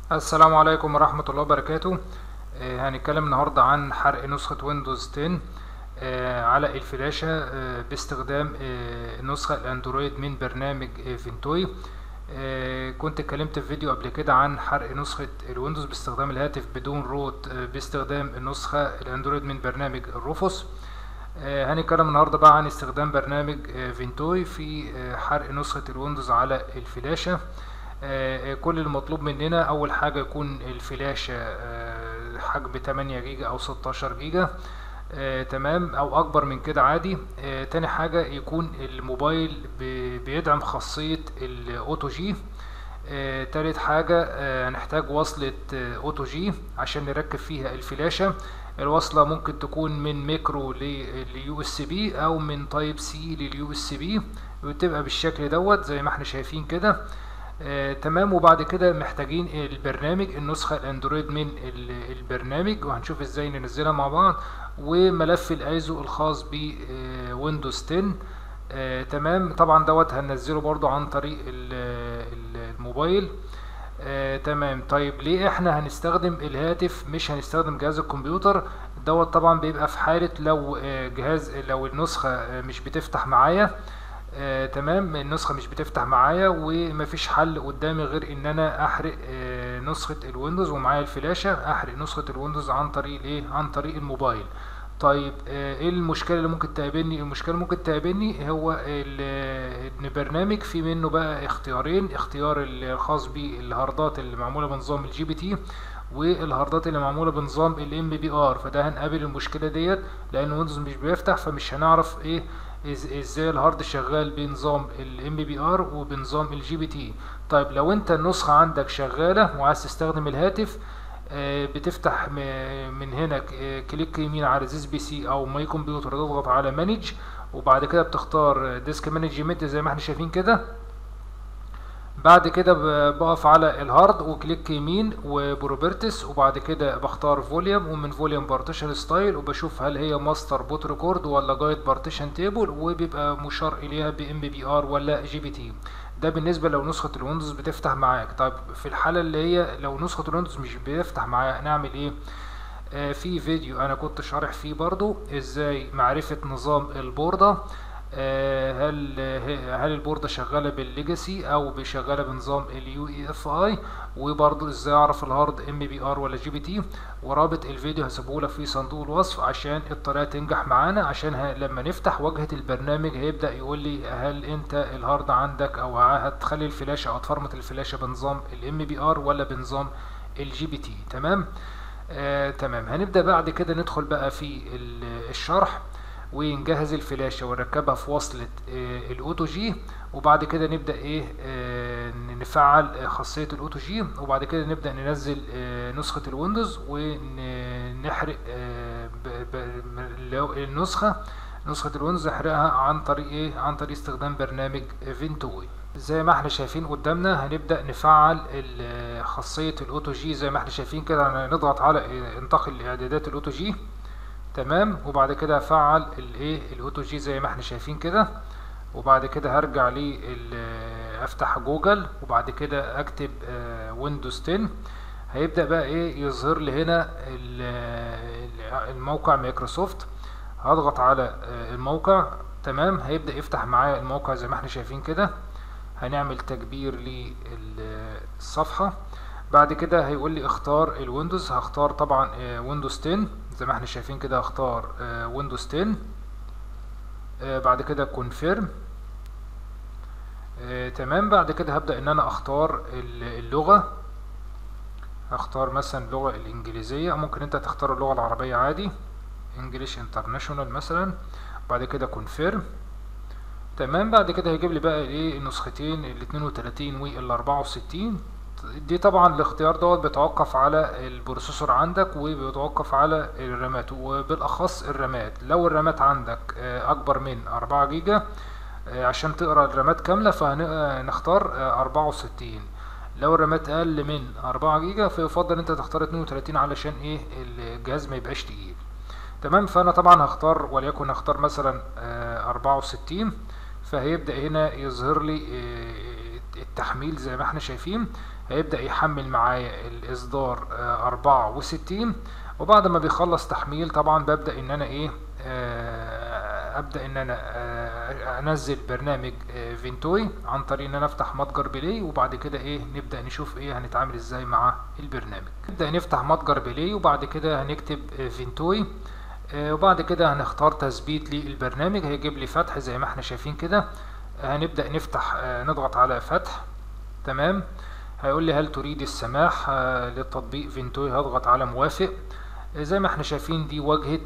السلام عليكم ورحمة الله وبركاته آه، هنتكلم النهاردة عن حرق نسخة ويندوز 10 آه، على الفلاشة آه، باستخدام آه، النسخة الأندرويد من برنامج آه، فينتوي آه، كنت اتكلمت في فيديو قبل كده عن حرق نسخة الويندوز باستخدام الهاتف بدون روت آه، باستخدام النسخة الأندرويد من برنامج الروفوس آه، هنتكلم النهاردة بقى عن استخدام برنامج آه، فينتوي في آه، حرق نسخة الويندوز على الفلاشة آه، كل المطلوب مننا اول حاجة يكون الفلاشة آه، حجم 8 جيجا او 16 جيجا آه، تمام او اكبر من كده عادي آه، تاني حاجة يكون الموبايل ب- بيدعم خاصية الاوتو جي آه، تالت حاجة آه، هنحتاج وصلة آه، اوتو جي عشان نركب فيها الفلاشة الوصلة ممكن تكون من ميكرو لليو اس بي او من تايب سي لليو اس بي وتبقى بالشكل دوت زي ما احنا شايفين كده آه، تمام وبعد كده محتاجين البرنامج النسخة الاندرويد من ال- البرنامج وهنشوف ازاي ننزلها مع بعض وملف الايزو الخاص بويندوز 10 آه، تمام طبعا دوت هننزله برضو عن طريق ال- ال- الموبايل آه، تمام طيب ليه احنا هنستخدم الهاتف مش هنستخدم جهاز الكمبيوتر دوت طبعا بيبقى في حالة لو آه، جهاز لو النسخة آه، مش بتفتح معايا آه، تمام النسخة مش بتفتح معايا ومفيش حل قدامي غير ان انا احرق آه، نسخة الويندوز ومعايا الفلاشة احرق نسخة الويندوز عن طريق الايه عن طريق الموبايل طيب آه، ايه المشكلة اللي ممكن تقابلني المشكلة اللي ممكن تقابلني هو ال- ان برنامج في منه بقى اختيارين اختيار الخاص بالهاردات اللي معمولة بنظام الجي بي تي والهاردات اللي معمولة بنظام الام بي ار فده هنقابل المشكلة ديت لان ويندوز مش بيفتح فمش هنعرف ايه إز- ازاي الهارد شغال بنظام الام بي ار وبنظام الجي بي تي طيب لو انت النسخة عندك شغالة وعايز تستخدم الهاتف آه، بتفتح م- من هنا ك- آه، كليك يمين على زيز بي سي او ماي كمبيوتر تضغط على مانج وبعد كده بتختار ديسك مانجمنت زي ما احنا شايفين كده بعد كده ب- بقف على الهارد وكليك يمين وبروبرتس وبعد كده بختار فوليوم ومن فوليوم بارتيشن ستايل وبشوف هل هي ماستر بوت ريكورد ولا جايد بارتيشن تيبل وبيبقى مشار اليها بام بي ار ولا جي بي تي ده بالنسبه لو نسخه الويندوز بتفتح معاك طيب في الحاله اللي هي لو نسخه الويندوز مش بيفتح معايا هنعمل ايه آه، في فيديو انا كنت شارح فيه برضو ازاي معرفة نظام البوردة آه، هل هل البوردة شغالة بالليجاسي او شغالة بنظام اليو اي اف اي وبرضو ازاي اعرف الهارد ام بي ار ولا جي بي تي ورابط الفيديو هسيبهولك في صندوق الوصف عشان الطريقة تنجح معانا عشان ه- لما نفتح واجهة البرنامج هيبدأ يقول لي هل انت الهارد عندك او هتخلي الفلاشة او تفرمت الفلاشة بنظام الام بي ار ولا بنظام الجي بي تي تمام آه، تمام هنبدأ بعد كده ندخل بقى في ال- الشرح ونجهز الفلاشة ونركبها في وصلة آه، الاوتو جي وبعد كده نبدأ ايه آه، نفعل خاصية الاوتو جي وبعد كده نبدأ ننزل آه، نسخة الويندوز ونحرق آه، ب- ب- اللي هو النسخة نسخة الويندوز نحرقها عن طريق ايه عن طريق استخدام برنامج فينتوي زي ما احنا شايفين قدامنا هنبدأ نفعل ال- خاصية الاوتو جي زي ما احنا شايفين كده نضغط على اه، انتقل لاعدادات الاوتو جي تمام وبعد كده افعل الايه الاوتو جي زي ما احنا شايفين كده وبعد كده هرجع لي افتح جوجل وبعد كده اكتب ويندوز 10 هيبدأ بقى ايه يظهر لي هنا ال- ال- الموقع مايكروسوفت هضغط على اه، الموقع تمام هيبدأ يفتح معايا الموقع زي ما احنا شايفين كده هنعمل تكبير للصفحة بعد كده هيقول لي اختار الويندوز هختار طبعا آه، ويندوز 10 زي ما احنا شايفين كده هختار آه، ويندوز 10 آه، بعد كده كونفيرم تمام بعد كده هبدأ ان انا اختار ال- اللغة هختار مثلا اللغة الانجليزية أو ممكن انت تختار اللغة العربية عادي انجليش انترناشونال مثلا بعد كده كونفيرم تمام بعد كده هيجيب لي بقى ايه النسختين ال 32 وال 64 دي طبعا الاختيار دوت بيتوقف على البروسيسور عندك وبيتوقف على الرامات وبالاخص الرامات لو الرامات عندك آه، اكبر من 4 جيجا آه، عشان تقرا الرامات كامله فهنختار 64 لو الرامات اقل من 4 جيجا فيفضل انت تختار 32 علشان ايه الجهاز ما يبقاش تقيل تمام فانا طبعا هختار وليكن هختار مثلا آه، 64 فهيبدأ هنا يظهر لي آه، التحميل زي ما احنا شايفين هيبدأ يحمل معايا الإصدار أربعة وستين وبعد ما بيخلص تحميل طبعا ببدأ إن أنا إيه آه، أبدأ إن أنا آه، أنزل برنامج آه، فينتوي عن طريق إن أنا أفتح متجر بلاي وبعد كده إيه نبدأ نشوف إيه هنتعامل إزاي مع البرنامج نبدأ نفتح متجر بلاي وبعد كده هنكتب فينتوي وبعد كده هنختار تثبيت للبرنامج هيجيب لي فتح زي ما احنا شايفين كده هنبدأ نفتح نضغط على فتح تمام هيقول لي هل تريد السماح للتطبيق فينتوي هضغط على موافق زي ما احنا شايفين دي واجهة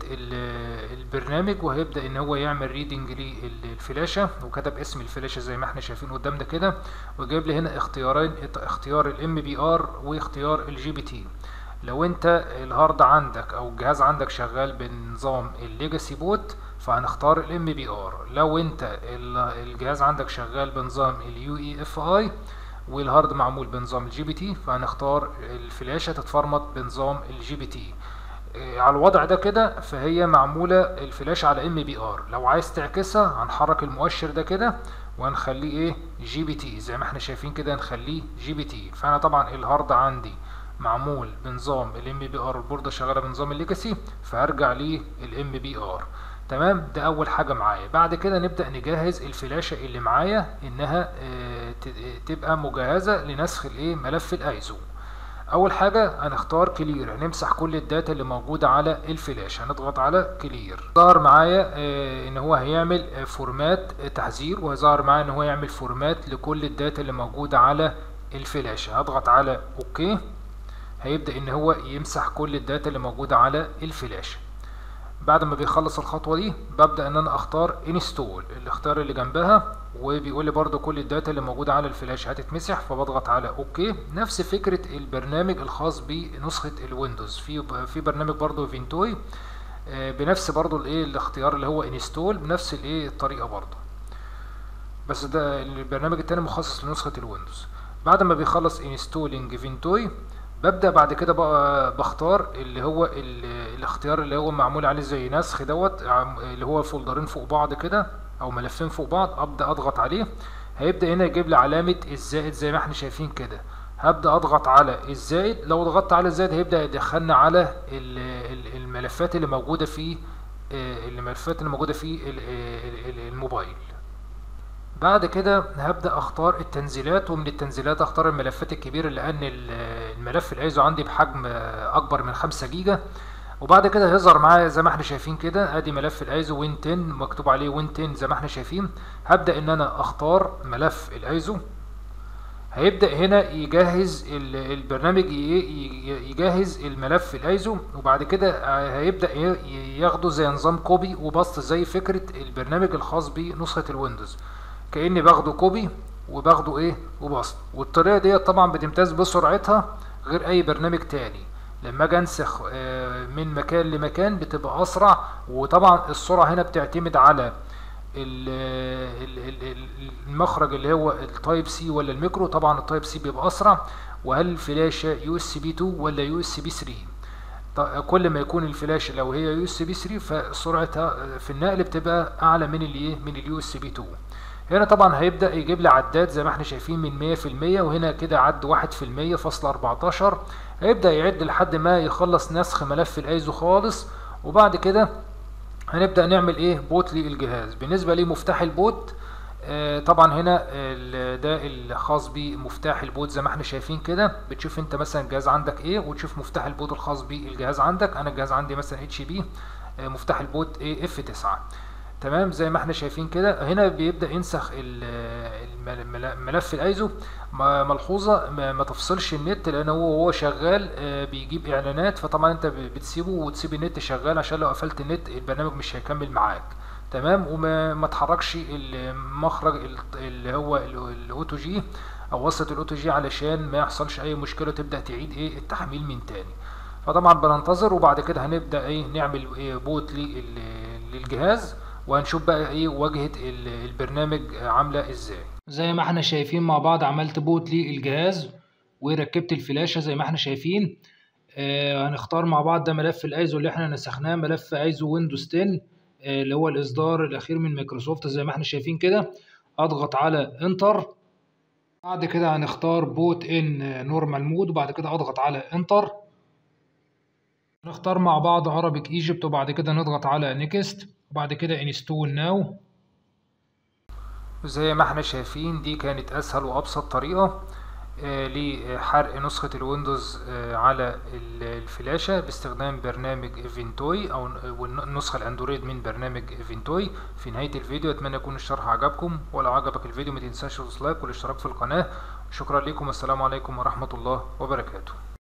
البرنامج وهيبدأ ان هو يعمل ريدنج للفلاشة وكتب اسم الفلاشة زي ما احنا شايفين قدامنا كده وجايب لي هنا اختيارين اختيار الام بي ار واختيار الجي بي تي لو انت الهارد عندك او الجهاز عندك شغال بنظام الليجاسي بوت فهنختار الام بي ار لو انت الجهاز عندك شغال بنظام اليو اي اف اي والهارد معمول بنظام الجي بي تي فهنختار الفلاشة تتفرمط بنظام الجي بي تي على الوضع ده كده فهي معمولة الفلاش على ام بي ار لو عايز تعكسها هنحرك المؤشر ده كده وهنخليه ايه جي بي تي زي ما احنا شايفين كده هنخليه جي بي تي فانا طبعا الهارد عندي معمول بنظام الام بي ار البوردة شغالة بنظام الليجاسي فهرجع للام بي ار تمام ده اول حاجة معايا بعد كده نبدأ نجهز الفلاشة اللي معايا انها اه تبقى مجهزة لنسخ الايه ملف الايزو اول حاجة هنختار كلير هنمسح كل الداتا اللي موجودة على الفلاش هنضغط على كلير ظهر معايا اه ان هو هيعمل فورمات تحذير وظهر معايا ان هو يعمل فورمات لكل الداتا اللي موجودة على الفلاشة هضغط على اوكي هيبدأ ان هو يمسح كل الداتا اللي موجودة على الفلاشة بعد ما بيخلص الخطوة دي ببدأ ان انا اختار انستول الاختيار اللي جنبها وبيقول لي برده كل الداتا اللي موجودة على الفلاش هتتمسح فبضغط على اوكي نفس فكرة البرنامج الخاص بنسخة الويندوز في في برنامج برده فينتوي بنفس برده الايه الاختيار اللي هو انستول بنفس الايه الطريقة برده بس ده البرنامج التاني مخصص لنسخة الويندوز بعد ما بيخلص انستولينج فينتوي ببدأ بعد كده بقى بختار اللي هو الاختيار اللي هو معمول عليه زي نسخ دوت اللي هو فولدرين فوق بعض كده او ملفين فوق بعض ابدا اضغط عليه هيبدا هنا يجيب لي علامه الزائد زي ما احنا شايفين كده هبدا اضغط على الزائد لو ضغطت على الزائد هيبدا يدخلنا على الملفات اللي موجوده في الملفات اللي موجوده في الموبايل بعد كده هبدا اختار التنزيلات ومن التنزيلات اختار الملفات الكبيره لان الملف الايزو عندي بحجم اكبر من 5 جيجا وبعد كده هيظهر معايا زي ما احنا شايفين كده ادي ملف الايزو وين 10 مكتوب عليه وين 10 زي ما احنا شايفين هبدا ان انا اختار ملف الايزو هيبدا هنا يجهز البرنامج يجهز الملف الايزو وبعد كده هيبدا ياخده زي نظام كوبي وبسط زي فكره البرنامج الخاص بنسخه الويندوز كاني باخده كوبي وباخده ايه وبسط والطريقه ديت طبعا بتمتاز بسرعتها غير اي برنامج تاني لما اجي انسخ من مكان لمكان بتبقى اسرع وطبعا السرعه هنا بتعتمد على المخرج اللي هو التايب سي ولا الميكرو طبعا التايب سي بيبقى اسرع وهل الفلاشه يو اس بي 2 ولا يو اس بي 3 كل ما يكون الفلاشه لو هي يو اس بي 3 فسرعتها في النقل بتبقى اعلى من الايه من اليو اس بي 2 هنا طبعا هيبدأ يجيب لي عداد زي ما احنا شايفين من 100% وهنا كده عد 1% فاصل 14 هيبدأ يعد لحد ما يخلص نسخ ملف الايزو خالص وبعد كده هنبدأ نعمل ايه بوت للجهاز بالنسبة لمفتاح البوت آه طبعا هنا ده الخاص بمفتاح البوت زي ما احنا شايفين كده بتشوف انت مثلا الجهاز عندك ايه وتشوف مفتاح البوت الخاص بالجهاز عندك انا الجهاز عندي مثلا اتش بي آه مفتاح البوت ايه اف 9 تمام زي ما احنا شايفين كده هنا بيبدا ينسخ ملف الايزو ملحوظه ما تفصلش النت لان هو وهو شغال بيجيب اعلانات فطبعا انت بتسيبه وتسيب النت شغال عشان لو قفلت النت البرنامج مش هيكمل معاك تمام وما تحركش المخرج اللي هو الاوتو جي او وسط الاوتو جي علشان ما يحصلش اي مشكله تبدا تعيد ايه التحميل من تاني فطبعا بننتظر وبعد كده هنبدا ايه نعمل إيه بوت للجهاز وهنشوف بقى ايه واجهة البرنامج عاملة ازاي زي ما احنا شايفين مع بعض عملت بوت للجهاز وركبت الفلاشة زي ما احنا شايفين آه هنختار مع بعض ده ملف الايزو اللي احنا نسخناه ملف ايزو ويندوز 10 آه اللي هو الاصدار الاخير من مايكروسوفت زي ما احنا شايفين كده اضغط على انتر بعد كده هنختار بوت ان نورمال مود وبعد كده اضغط على انتر نختار مع بعض عربيك ايجيبت وبعد كده نضغط على نيكست وبعد كده انستول ناو وزي ما احنا شايفين دي كانت اسهل وابسط طريقة آه، لحرق نسخة الويندوز آه، على ال- الفلاشة باستخدام برنامج ايفنتوي او النسخة الاندرويد من برنامج ايفنتوي في نهاية الفيديو اتمنى يكون الشرح عجبكم ولو عجبك الفيديو ما تنساش تدوس لايك والاشتراك في القناة شكرا لكم والسلام عليكم ورحمة الله وبركاته